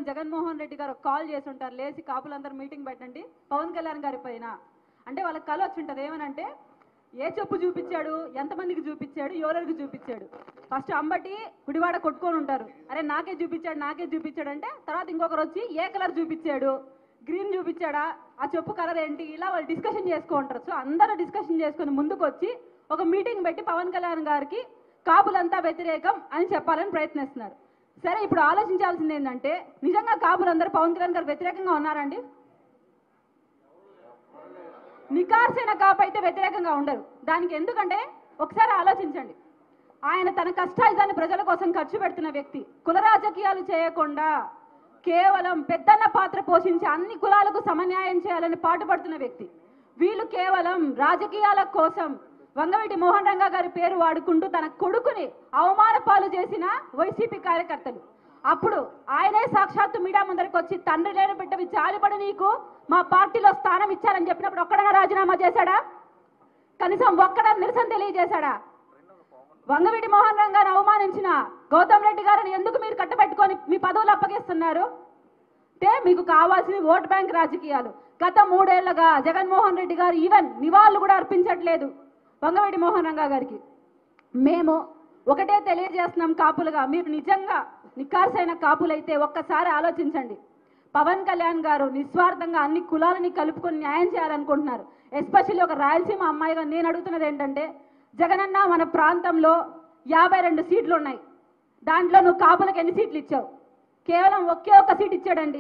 జగన్మోహన్ రెడ్డి గారు కాల్ చేసి ఉంటారు లేచి కాపులందరూ మీటింగ్ పెట్టండి పవన్ కళ్యాణ్ గారి పైన అంటే వాళ్ళకి కళ వచ్చి ఉంటుంది ఏమనంటే ఏ చెప్పు చూపించాడు ఎంతమందికి చూపించాడు ఎవరెవరికి చూపించాడు ఫస్ట్ అంబటి గుడివాడ కొట్టుకొని ఉంటారు అరే నాకే చూపించాడు నాకే చూపించాడు అంటే తర్వాత ఇంకొకరు వచ్చి ఏ కలర్ చూపించాడు గ్రీన్ చూపించాడా ఆ చెప్పు కలర్ ఏంటి ఇలా వాళ్ళు డిస్కషన్ చేసుకుంటారు సో అందరూ డిస్కషన్ చేసుకుని ముందుకు వచ్చి ఒక మీటింగ్ పెట్టి పవన్ కళ్యాణ్ గారికి కాపులంతా వ్యతిరేకం అని చెప్పాలని ప్రయత్నిస్తున్నారు సరే ఇప్పుడు ఆలోచించాల్సింది ఏంటంటే నిజంగా కాపులందరూ పవన్ కళ్యాణ్ గారు వ్యతిరేకంగా ఉన్నారండి నికార్సైన కాపు అయితే వ్యతిరేకంగా ఉండరు దానికి ఎందుకంటే ఒకసారి ఆలోచించండి ఆయన తన కష్టాయిదాన్ని ప్రజల కోసం ఖర్చు పెడుతున్న వ్యక్తి కుల రాజకీయాలు చేయకుండా కేవలం పెద్దన్న పాత్ర పోషించి అన్ని కులాలకు సమన్యాయం చేయాలని పాటుపడుతున్న వ్యక్తి వీళ్ళు కేవలం రాజకీయాల కోసం వంగవీటి మోహన్ రంగా గారి పేరు వాడుకుంటూ తన కొడుకుని అవమాన పాలు చేసిన వైసీపీ కార్యకర్తలు అప్పుడు ఆయనే సాక్షాత్తు మీడియా ముందరికి వచ్చి తండ్రి లేని బిడ్డవి జాలిపడి నీకు మా పార్టీలో స్థానం ఇచ్చారని చెప్పినప్పుడు ఒక్కడన్నా రాజీనామా చేశాడా కనీసం ఒక్కడ నిరసన తెలియజేశాడా వంగవీటి మోహన్ రంగాను అవమానించిన గౌతమ్ రెడ్డి గారిని ఎందుకు మీరు కట్టబెట్టుకొని మీ పదవులు అప్పగిస్తున్నారు అంటే మీకు కావాల్సింది ఓట్ బ్యాంక్ రాజకీయాలు గత మూడేళ్లుగా జగన్మోహన్ రెడ్డి గారు ఈవెన్ నివాళులు కూడా అర్పించట్లేదు వంగవీటి మోహన్ రంగా గారికి మేము ఒకటే తెలియజేస్తున్నాం కాపులుగా మీరు నిజంగా నికార్సైన కాపులైతే ఒక్కసారి ఆలోచించండి పవన్ కళ్యాణ్ గారు నిస్వార్థంగా అన్ని కులాలని కలుపుకొని న్యాయం చేయాలనుకుంటున్నారు ఎస్పెషల్లీ ఒక రాయలసీమ అమ్మాయిగా నేను అడుగుతున్నది ఏంటంటే జగనన్న మన ప్రాంతంలో యాభై రెండు సీట్లు ఉన్నాయి దాంట్లో నువ్వు కాపులకు ఎన్ని సీట్లు ఇచ్చావు కేవలం ఒకే ఒక్క సీట్ ఇచ్చాడండి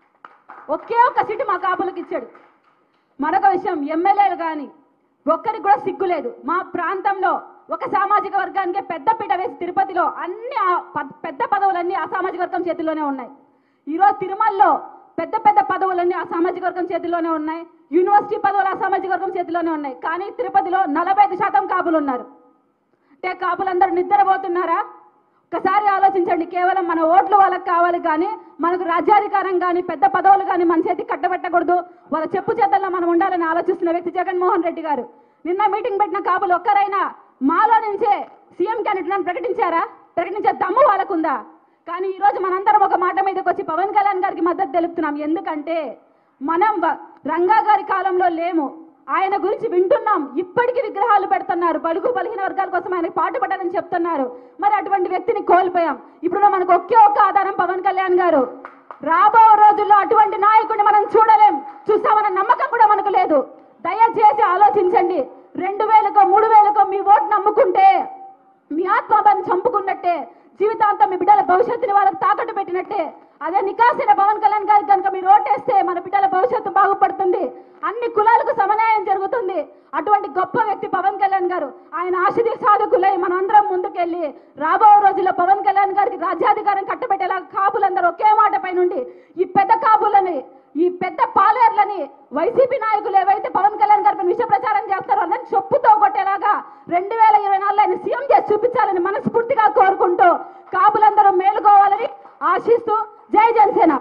ఒకే ఒక్క సీటు మా కాపులకు ఇచ్చాడు మరొక విషయం ఎమ్మెల్యేలు కానీ ఒక్కరికి కూడా సిగ్గు లేదు మా ప్రాంతంలో ఒక సామాజిక వర్గానికి పెద్ద పీట వేసి తిరుపతిలో అన్ని ఆ ప- పెద్ద పదవులన్నీ ఆ సామాజిక వర్గం చేతిలోనే ఉన్నాయి ఈరోజు తిరుమలలో పెద్ద పెద్ద పదవులన్నీ ఆ సామాజిక వర్గం చేతిలోనే ఉన్నాయి యూనివర్సిటీ పదవులు ఆ సామాజిక వర్గం చేతిలోనే ఉన్నాయి కానీ తిరుపతిలో నలభై ఐదు శాతం కాపులు ఉన్నారు అంటే కాపులందరూ నిద్రపోతున్నారా ఒకసారి ఆలోచించండి కేవలం మన ఓట్లు వాళ్ళకి కావాలి కానీ మనకు రాజ్యాధికారం కానీ పెద్ద పదవులు కానీ మన చేతికి కట్టబెట్టకూడదు వాళ్ళ చెప్పు చేతల్లో మనం ఉండాలని ఆలోచిస్తున్న వ్యక్తి జగన్మోహన్ రెడ్డి గారు నిన్న మీటింగ్ పెట్టిన కాపులు ఒక్కరైనా మాలో నుంచే సీఎం క్యాండిడేట్ ప్రకటించారా ప్రకటించే దమ్ము వాళ్ళకుందా కానీ ఈ రోజు మనందరం ఒక మాట మీదకి వచ్చి పవన్ కళ్యాణ్ గారికి మద్దతు తెలుపుతున్నాం ఎందుకంటే మనం వ- రంగా గారి కాలంలో లేము ఆయన గురించి వింటున్నాం ఇప్పటికీ విగ్రహాలు పెడుతున్నారు బలుగు బలహీన వర్గాల కోసం ఆయన పాటుపడాలని చెప్తున్నారు మరి అటువంటి వ్యక్తిని కోల్పోయాం ఇప్పుడు మనకు ఒకే ఒక్క ఆధారం పవన్ కళ్యాణ్ గారు రాబో రోజుల్లో అటువంటి నాయకుడిని మనం చూడలేం చూస్తామన్న నమ్మకం కూడా మనకు లేదు దయచేసి ఆలోచించండి రెండు వేలకో మూడు వేలకో మీ ఓటు నమ్ముకుంటే మీ ఆత్మాబాన్ని చంపుకున్నట్టే జీవితాంతం మీ బిడ్డల భవిష్యత్తుని వాళ్ళకి తాకట్టు పెట్టినట్టే అదే నికాసిన పవన్ కళ్యాణ్ గారికి కనుక మీరు ఓటేస్తే మన బిడ్డల భవిష్యత్తు బాగుపడుతుంది అన్ని కులాలకు సమన్యాయం జరుగుతుంది అటువంటి గొప్ప వ్యక్తి పవన్ కళ్యాణ్ గారు ఆయన ఆశది సాధకులై మనందరం ముందుకెళ్ళి రాబో రోజుల్లో పవన్ కళ్యాణ్ గారికి రాజ్యాధికారం కట్టబెట్టేలా కాపులందరూ ఒకే మాట పై నుండి ఈ పెద్ద కాపులని ఈ పెద్ద పాలేర్లని వైసీపీ నాయకులు ఏవైతే పవన్ కళ్యాణ్ గారిపై విష ప్రచారం చేస్తారో అందరిని చెప్పుతో కొట్టేలాగా రెండు వేల ఇరవై నాలుగులో ఆయన సీఎం చేసి చూపించాలని మనస్ఫూర్తిగా కోరుకుంటూ కాపులందరూ మేలుకోవాలని ఆశిస్తూ జై జనసేన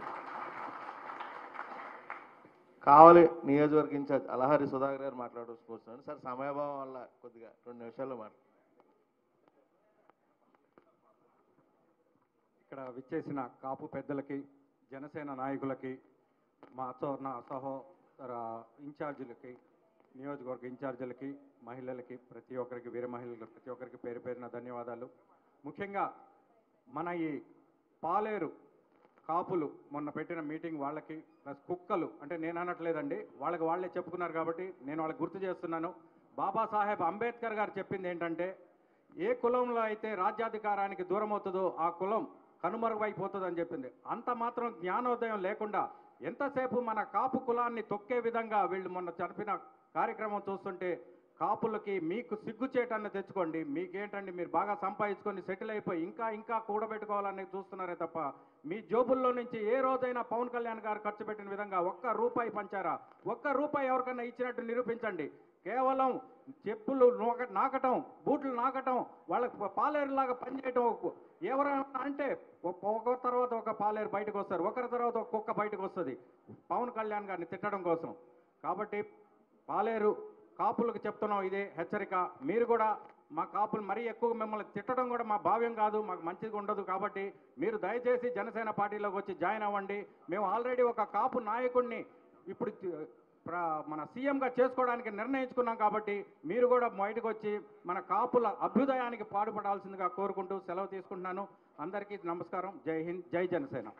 కావాలి నియోజకవర్గ ఇన్ఛార్జ్ అలహరి సుధాకర్ గారు మాట్లాడుకోవచ్చు సార్ సమయభావం వల్ల కొద్దిగా రెండు నిమిషాల్లో మాట్లాడు ఇక్కడ విచ్చేసిన కాపు పెద్దలకి జనసేన నాయకులకి మా సో నా సహోదర ఇన్ఛార్జీలకి నియోజకవర్గ ఇన్ఛార్జీలకి మహిళలకి ప్రతి ఒక్కరికి వీర మహిళలకు ప్రతి ఒక్కరికి పేరు పేరున ధన్యవాదాలు ముఖ్యంగా మన ఈ పాలేరు కాపులు మొన్న పెట్టిన మీటింగ్ వాళ్ళకి ప్లస్ కుక్కలు అంటే నేను అనట్లేదండి వాళ్ళకి వాళ్ళే చెప్పుకున్నారు కాబట్టి నేను వాళ్ళకి గుర్తు చేస్తున్నాను బాబాసాహెబ్ అంబేద్కర్ గారు చెప్పింది ఏంటంటే ఏ కులంలో అయితే రాజ్యాధికారానికి దూరం అవుతుందో ఆ కులం కనుమరుగైపోతుంది అని చెప్పింది అంత మాత్రం జ్ఞానోదయం లేకుండా ఎంతసేపు మన కాపు కులాన్ని తొక్కే విధంగా వీళ్ళు మొన్న జరిపిన కార్యక్రమం చూస్తుంటే కాపులకి మీకు సిగ్గుచేటన్న తెచ్చుకోండి మీకేంటండి మీరు బాగా సంపాదించుకొని సెటిల్ అయిపోయి ఇంకా ఇంకా కూడబెట్టుకోవాలని చూస్తున్నారే తప్ప మీ జోబుల్లో నుంచి ఏ రోజైనా పవన్ కళ్యాణ్ గారు ఖర్చు పెట్టిన విధంగా ఒక్క రూపాయి పంచారా ఒక్క రూపాయి ఎవరికన్నా ఇచ్చినట్టు నిరూపించండి కేవలం చెప్పులు నోక నాకటం బూట్లు నాకటం వాళ్ళకి పాలేరులాగా పనిచేయటం ఎవరైనా అంటే ఒక ఒక తర్వాత ఒక పాలేరు బయటకు వస్తారు ఒకరి తర్వాత ఒక కుక్క బయటకు వస్తుంది పవన్ కళ్యాణ్ గారిని తిట్టడం కోసం కాబట్టి పాలేరు కాపులకు చెప్తున్నాం ఇదే హెచ్చరిక మీరు కూడా మా కాపులు మరీ ఎక్కువ మిమ్మల్ని తిట్టడం కూడా మా భావ్యం కాదు మాకు మంచిగా ఉండదు కాబట్టి మీరు దయచేసి జనసేన పార్టీలోకి వచ్చి జాయిన్ అవ్వండి మేము ఆల్రెడీ ఒక కాపు నాయకుడిని ఇప్పుడు తి- ప్ర- మన సీఎంగా చేసుకోవడానికి నిర్ణయించుకున్నాం కాబట్టి మీరు కూడా బయటకు వచ్చి మన కాపుల అభ్యుదయానికి పాటుపడాల్సిందిగా కోరుకుంటూ సెలవు తీసుకుంటున్నాను అందరికీ నమస్కారం జై హింద్ జై జనసేన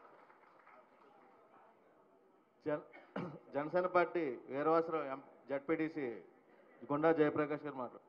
జన జనసేన పార్టీ వీరవాసరావు ఎం జడ్పీటీసీ గుండా జయప్రకాష్ గారు మాట్లాడు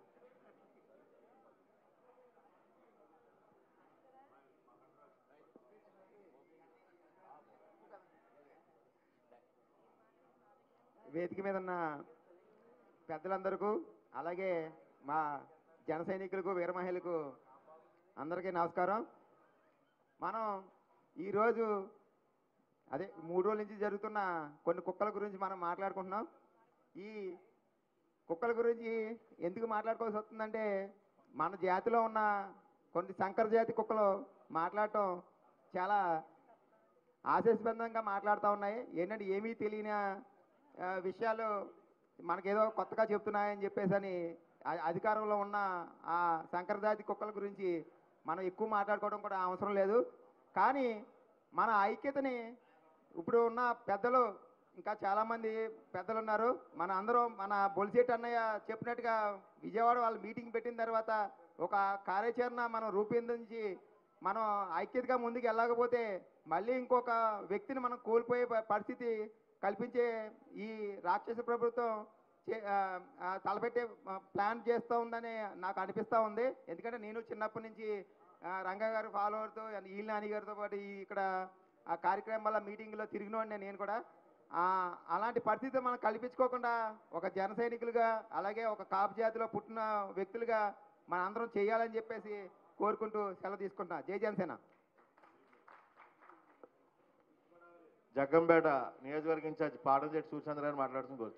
వేదిక మీద ఉన్న పెద్దలందరికీ అలాగే మా జన సైనికులకు వీర మహిళలకు అందరికీ నమస్కారం మనం ఈరోజు అదే మూడు రోజుల నుంచి జరుగుతున్న కొన్ని కుక్కల గురించి మనం మాట్లాడుకుంటున్నాం ఈ కుక్కల గురించి ఎందుకు మాట్లాడుకోవాల్సి వస్తుందంటే మన జాతిలో ఉన్న కొన్ని సంకర జాతి కుక్కలు మాట్లాడటం చాలా ఆశాస్పదంగా మాట్లాడుతూ ఉన్నాయి ఏంటంటే ఏమీ తెలియని ఆ, విషయాలు మనకేదో కొత్తగా చెప్తున్నాయని చెప్పేసి అని అ- అధికారంలో ఉన్న ఆ సంకరజాతి కుక్కల గురించి మనం ఎక్కువ మాట్లాడుకోవడం కూడా అవసరం లేదు కానీ మన ఐక్యతని ఇప్పుడు ఉన్న పెద్దలు ఇంకా చాలామంది పెద్దలు ఉన్నారు మన అందరం మన బొలిసేటి అన్నయ్య చెప్పినట్టుగా విజయవాడ వాళ్ళు మీటింగ్ పెట్టిన తర్వాత ఒక కార్యాచరణ మనం రూపొందించి మనం ఐక్యతగా ముందుకు వెళ్ళకపోతే మళ్ళీ ఇంకొక వ్యక్తిని మనం కోల్పోయే ప- పరిస్థితి కల్పించే ఈ రాక్షస ప్రభుత్వం చే- ఆ, ఆ, తలపెట్టే ఆ, ప్లాన్ చేస్తూ ఉందని నాకు అనిపిస్తూ ఉంది ఎందుకంటే నేను చిన్నప్పటి నుంచి ఆ, రంగా గారు ఫాలోవర్తో ఈల్ నాని గారితో పాటు ఈ ఇక్కడ ఆ కార్యక్రమాల మీటింగ్లో తిరిగినోడిని నేను కూడా ఆ, అలాంటి పరిస్థితి మనం కల్పించుకోకుండా ఒక జన సైనికులుగా అలాగే ఒక కాపు జాతిలో పుట్టిన వ్యక్తులుగా మన అందరం చేయాలని చెప్పేసి కోరుకుంటూ సెలవు తీసుకుంటున్నా జై జనసేన జగ్గంపేట నియోజకవర్గ ఇన్ఛార్జ్ పాటంశెట్టి సూర్చంద్ర గారు మాట్లాడుతూ కోరుచు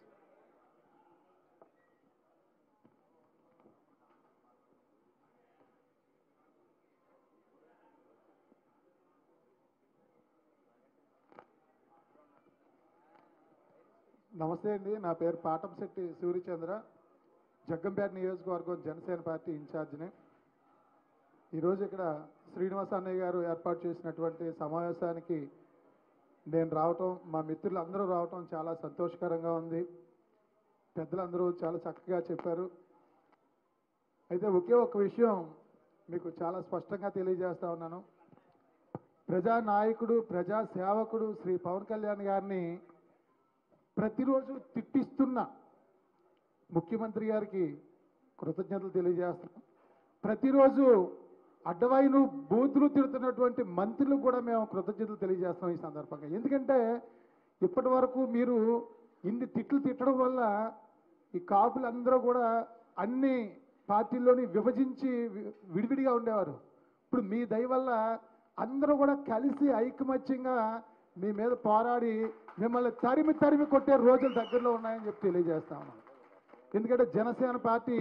నమస్తే అండి నా పేరు పాటంశెట్టి సూర్యచంద్ర జగ్గంపేట నియోజకవర్గం జనసేన పార్టీ ఇన్ఛార్జిని ఈరోజు ఇక్కడ శ్రీనివాస అన్నయ్య గారు ఏర్పాటు చేసినటువంటి సమావేశానికి నేను రావటం మా మిత్రులు అందరూ రావటం చాలా సంతోషకరంగా ఉంది పెద్దలందరూ చాలా చక్కగా చెప్పారు అయితే ఒకే ఒక విషయం మీకు చాలా స్పష్టంగా తెలియజేస్తా ఉన్నాను ప్రజా నాయకుడు ప్రజా సేవకుడు శ్రీ పవన్ కళ్యాణ్ గారిని ప్రతిరోజు తిట్టిస్తున్న ముఖ్యమంత్రి గారికి కృతజ్ఞతలు తెలియజేస్తున్నాం ప్రతిరోజు అడ్డవైను బూతులు తిడుతున్నటువంటి మంత్రులకు కూడా మేము కృతజ్ఞతలు తెలియజేస్తాం ఈ సందర్భంగా ఎందుకంటే ఇప్పటి వరకు మీరు ఇన్ని తిట్లు తిట్టడం వల్ల ఈ కాపులందరూ కూడా అన్ని పార్టీల్లోని విభజించి వి- విడివిడిగా ఉండేవారు ఇప్పుడు మీ దయ వల్ల అందరూ కూడా కలిసి ఐకమత్యంగా మీ మీద పోరాడి మిమ్మల్ని తరిమి తరిమి కొట్టే రోజులు దగ్గరలో ఉన్నాయని చెప్పి తెలియజేస్తా ఉన్నాను ఎందుకంటే జనసేన పార్టీ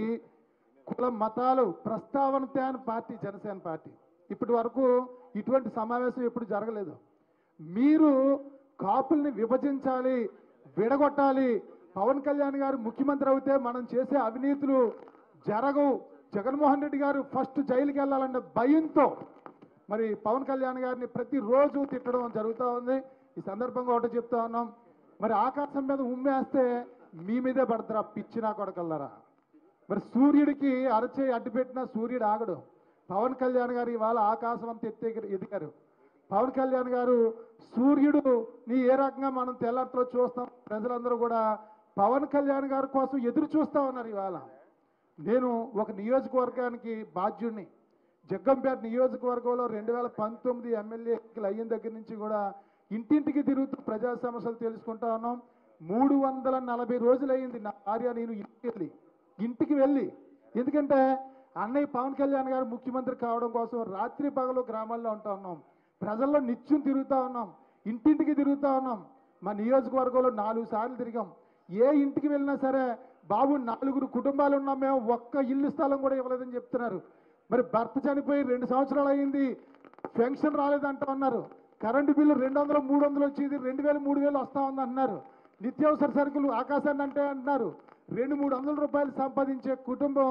కుల మతాలు ప్రస్తావన తేని పార్టీ జనసేన పార్టీ ఇప్పటి వరకు ఇటువంటి సమావేశం ఎప్పుడు జరగలేదు మీరు కాపుల్ని విభజించాలి విడగొట్టాలి పవన్ కళ్యాణ్ గారు ముఖ్యమంత్రి అవుతే మనం చేసే అవినీతులు జరగవు జగన్మోహన్ రెడ్డి గారు ఫస్ట్ జైలుకి వెళ్ళాలన్న భయంతో మరి పవన్ కళ్యాణ్ గారిని ప్రతిరోజు తిట్టడం జరుగుతూ ఉంది ఈ సందర్భంగా ఒకటి చెప్తా ఉన్నాం మరి ఆకాశం మీద ఉమ్మేస్తే మీ మీదే పడతారా పిచ్చినా కొడకల్లరా మరి సూర్యుడికి అరచే అడ్డు పెట్టినా సూర్యుడు ఆగడు పవన్ కళ్యాణ్ గారు ఇవాళ ఆకాశం అంత ఎత్తే ఎదిగారు పవన్ కళ్యాణ్ గారు సూర్యుడు నీ ఏ రకంగా మనం తెల్లారితో చూస్తాం ప్రజలందరూ కూడా పవన్ కళ్యాణ్ గారి కోసం ఎదురు చూస్తా ఉన్నారు ఇవాళ నేను ఒక నియోజకవర్గానికి బాధ్యుడిని జగ్గంపేట నియోజకవర్గంలో రెండు వేల పంతొమ్మిది ఎమ్మెల్యే ఎన్నికలు అయిన దగ్గర నుంచి కూడా ఇంటింటికి తిరుగుతూ ప్రజా సమస్యలు తెలుసుకుంటా ఉన్నాం మూడు వందల నలభై రోజులు అయింది నా భార్య నేను ఇంటికి వెళ్ళి ఇంటికి వెళ్ళి ఎందుకంటే అన్నయ్య పవన్ కళ్యాణ్ గారు ముఖ్యమంత్రి కావడం కోసం రాత్రి పగలు గ్రామాల్లో ఉంటా ఉన్నాం ప్రజల్లో నిత్యం తిరుగుతా ఉన్నాం ఇంటింటికి తిరుగుతా ఉన్నాం మా నియోజకవర్గంలో నాలుగు సార్లు తిరిగాం ఏ ఇంటికి వెళ్ళినా సరే బాబు నలుగురు కుటుంబాలు ఉన్నాం మేము ఒక్క ఇల్లు స్థలం కూడా ఇవ్వలేదని చెప్తున్నారు మరి భర్త చనిపోయి రెండు సంవత్సరాలు అయింది పెన్షన్ రాలేదంటూ అన్నారు కరెంటు బిల్లు రెండు వందలు మూడు వందలు వచ్చేది రెండు వేలు మూడు వేలు వస్తా ఉంది అన్నారు నిత్యావసర సరుకులు ఆకాశాన్ని అంటే అంటున్నారు రెండు మూడు వందల రూపాయలు సంపాదించే కుటుంబం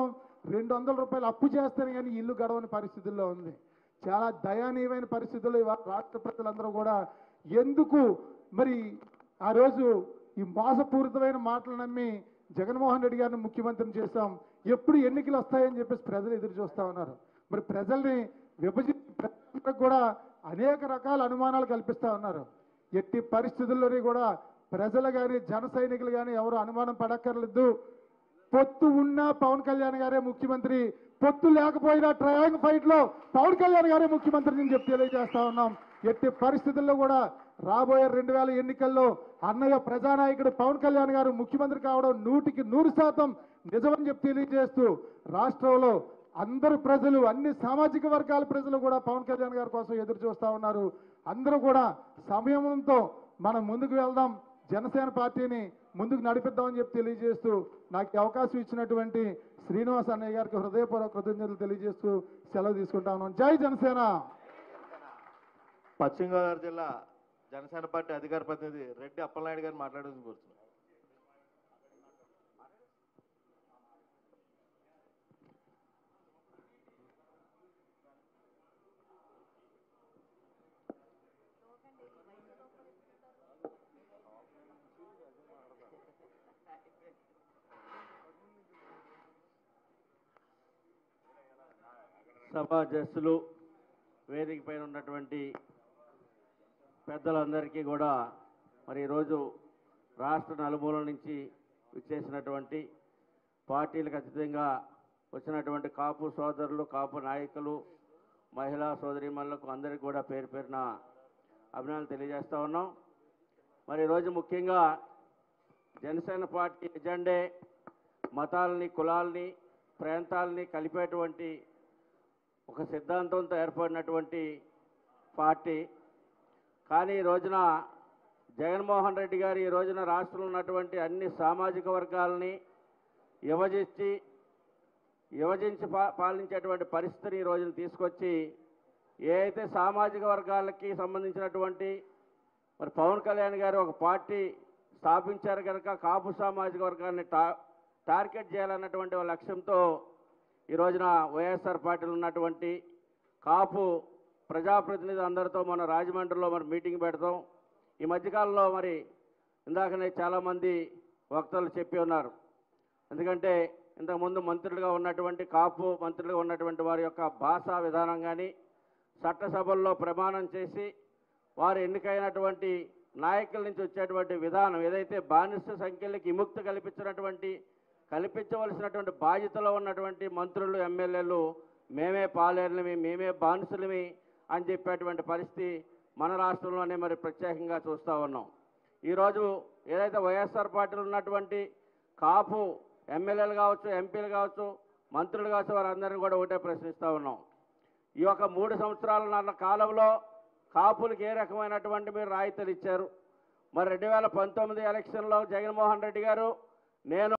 రెండు వందల రూపాయలు అప్పు చేస్తేనే కానీ ఇల్లు గడవని పరిస్థితుల్లో ఉంది చాలా దయానీయమైన పరిస్థితుల్లో ఇవాళ రాష్ట్ర ప్రజలందరూ కూడా ఎందుకు మరి ఆ రోజు ఈ మోసపూరితమైన మాటలు నమ్మి జగన్మోహన్ రెడ్డి గారిని ముఖ్యమంత్రిని చేశాం ఎప్పుడు ఎన్నికలు వస్తాయని చెప్పేసి ప్రజలు ఎదురు చూస్తా ఉన్నారు మరి ప్రజల్ని విభజించి ప్రజలకు కూడా అనేక రకాల అనుమానాలు కల్పిస్తా ఉన్నారు ఎట్టి పరిస్థితుల్లోని కూడా ప్రజలు కానీ జన సైనికులు కానీ ఎవరు అనుమానం పడక్కర్లేదు పొత్తు ఉన్నా పవన్ కళ్యాణ్ గారే ముఖ్యమంత్రి పొత్తు లేకపోయినా ట్రయాంగ్ ఫైట్ లో పవన్ కళ్యాణ్ గారే ముఖ్యమంత్రి అని చెప్పి తెలియజేస్తా ఉన్నాం ఎట్టి పరిస్థితుల్లో కూడా రాబోయే రెండు వేల ఎన్నికల్లో అన్నయ్య ప్రజానాయకుడు పవన్ కళ్యాణ్ గారు ముఖ్యమంత్రి కావడం నూటికి నూరు శాతం నిజమని చెప్పి తెలియజేస్తూ రాష్ట్రంలో అందరు ప్రజలు అన్ని సామాజిక వర్గాల ప్రజలు కూడా పవన్ కళ్యాణ్ గారి కోసం ఎదురు చూస్తా ఉన్నారు అందరూ కూడా సంయమనంతో మనం ముందుకు వెళ్దాం జనసేన పార్టీని ముందుకు నడిపిద్దామని చెప్పి తెలియజేస్తూ నాకు ఈ అవకాశం ఇచ్చినటువంటి శ్రీనివాస్ అన్నయ్య గారికి హృదయపూర్వక కృతజ్ఞతలు తెలియజేస్తూ సెలవు తీసుకుంటా ఉన్నాను జై జనసేన పశ్చిమ గోదావరి జిల్లా జనసేన పార్టీ అధికార ప్రతినిధి రెడ్డి అప్పలనాయుడు గారు మాట్లాడాల్సి కోరుతున్నాను సభాధ్యక్షులు వేదిక పైన ఉన్నటువంటి పెద్దలందరికీ కూడా మరి ఈరోజు రాష్ట్ర నలుమూలల నుంచి విచ్చేసినటువంటి పార్టీలకు అతీతంగా వచ్చినటువంటి కాపు సోదరులు కాపు నాయకులు మహిళా సోదరీమణులకు అందరికీ కూడా పేరు పేరున అభినందనలు తెలియజేస్తా ఉన్నాం మరి ఈరోజు ముఖ్యంగా జనసేన పార్టీ ఎజెండే మతాలని కులాలని ప్రాంతాలని కలిపేటువంటి ఒక సిద్ధాంతంతో ఏర్పడినటువంటి పార్టీ కానీ ఈ రోజున జగన్మోహన్ రెడ్డి గారు ఈ రోజున రాష్ట్రంలో ఉన్నటువంటి అన్ని సామాజిక వర్గాలని విభజించి విభజించి పా పాలించేటువంటి పరిస్థితిని ఈ రోజున తీసుకొచ్చి ఏ అయితే సామాజిక వర్గాలకి సంబంధించినటువంటి మరి పవన్ కళ్యాణ్ గారు ఒక పార్టీ స్థాపించారు కనుక కాపు సామాజిక వర్గాన్ని టా టార్గెట్ చేయాలన్నటువంటి ఒక లక్ష్యంతో ఈ రోజున వైఎస్ఆర్ పార్టీలో ఉన్నటువంటి కాపు ప్రజాప్రతినిధి అందరితో మన రాజమండ్రిలో మరి మీటింగ్ పెడతాం ఈ మధ్యకాలంలో మరి ఇందాకనే చాలామంది వక్తలు చెప్పి ఉన్నారు ఎందుకంటే ఇంతకుముందు మంత్రులుగా ఉన్నటువంటి కాపు మంత్రులుగా ఉన్నటువంటి వారి యొక్క భాషా విధానం కానీ చట్టసభల్లో ప్రమాణం చేసి వారు ఎన్నికైనటువంటి నాయకుల నుంచి వచ్చేటువంటి విధానం ఏదైతే బానిస సంఖ్యలకి విముక్తి కల్పించినటువంటి కల్పించవలసినటువంటి బాధ్యతలో ఉన్నటువంటి మంత్రులు ఎమ్మెల్యేలు మేమే పాలేరులమి మేమే బానిసలమి అని చెప్పేటువంటి పరిస్థితి మన రాష్ట్రంలోనే మరి ప్రత్యేకంగా చూస్తూ ఉన్నాం ఈరోజు ఏదైతే వైఎస్ఆర్ పార్టీలో ఉన్నటువంటి కాపు ఎమ్మెల్యేలు కావచ్చు ఎంపీలు కావచ్చు మంత్రులు కావచ్చు వారందరినీ కూడా ఒకటే ప్రశ్నిస్తూ ఉన్నాం ఈ యొక్క మూడు సంవత్సరాల కాలంలో కాపులకు ఏ రకమైనటువంటి మీరు రాయితీలు ఇచ్చారు మరి రెండు వేల పంతొమ్మిది ఎలక్షన్లో జగన్మోహన్ రెడ్డి గారు నేను